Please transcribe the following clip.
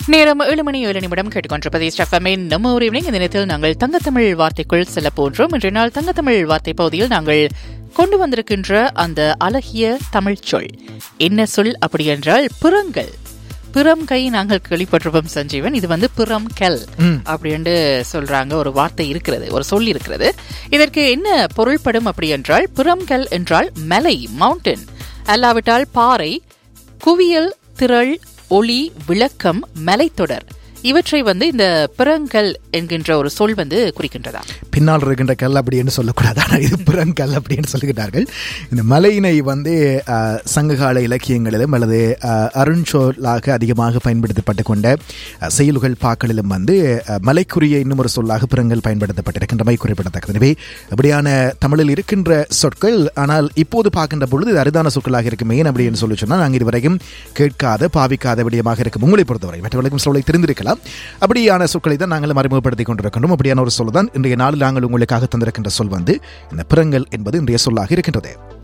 நேரம் ஏழு மணி ஏழு நிமிடம் கேட்டுக்கொண்டிருப்பதை ஸ்டெஃபமின் நம்ம ஒரு ஈவினிங் இந்த நேரத்தில் நாங்கள் தங்கத்தமிழ் வார்த்தைக்குள் செல்ல போன்றோம் இன்றைய நாள் தங்கத்தமிழ் வார்த்தை பகுதியில் நாங்கள் கொண்டு வந்திருக்கின்ற அந்த அழகிய தமிழ் சொல் என்ன சொல் அப்படி என்றால் புறங்கள் பிறம் கை நாங்கள் கேள்விப்பட்டிருப்போம் சஞ்சீவன் இது வந்து பிறம் கல் அப்படின்னு சொல்றாங்க ஒரு வார்த்தை இருக்கிறது ஒரு சொல் இருக்கிறது இதற்கு என்ன பொருள்படும் அப்படி என்றால் பிறம் கல் என்றால் மலை மவுண்டன் அல்லாவிட்டால் பாறை குவியல் திரள் ஒளி விளக்கம் மலைத்தொடர் இவற்றை வந்து இந்த பிறங்கல் என்கின்ற ஒரு சொல் வந்து குறிக்கின்றதா பின்னால் இருக்கின்ற கல் அப்படின்னு சொல்லக்கூடாது ஆனால் இது புறங்கல் அப்படின்னு சொல்லுகிறார்கள் இந்த மலையினை வந்து அஹ், சங்ககால இலக்கியங்களிலும் அல்லது அஹ், அருண்சொல்லாக அதிகமாக பயன்படுத்தப்பட்டு கொண்ட அஹ், செயல்கள் பாக்களிலும் வந்து அஹ், மலைக்குரிய இன்னும் ஒரு சொல்லாக புறங்கல் பயன்படுத்தப்பட்டிருக்கின்றமை குறிப்பிடத்தக்கது எனவே அப்படியான தமிழில் இருக்கின்ற சொற்கள் ஆனால் இப்போது பார்க்கின்ற பொழுது இது அரிதான சொற்களாக இருக்கும் ஏன் அப்படின்னு சொல்லி சொன்னால் நாங்கள் இதுவரைக்கும் கேட்காத பாவிக்காத விடயமாக இருக்கும் உங்களை பொறுத்தவரை மற்றவர்களுக்கும் சொல்லை தெரிந்திருக்கலாம் அப்படியான சொற்களை தான் நாங்கள் அறிமுகப்படுத்திக் கொண்டிருக்கின்றோம் அப்படியான ஒரு சொல் தான் இன்றைய நாளில் நாங்கள் உங்களுக்காக தந்திருக்கின்ற சொல் வந்து இந்த பிறங்கல் என்பது இன்றைய சொல்லாக இருக்கின்றது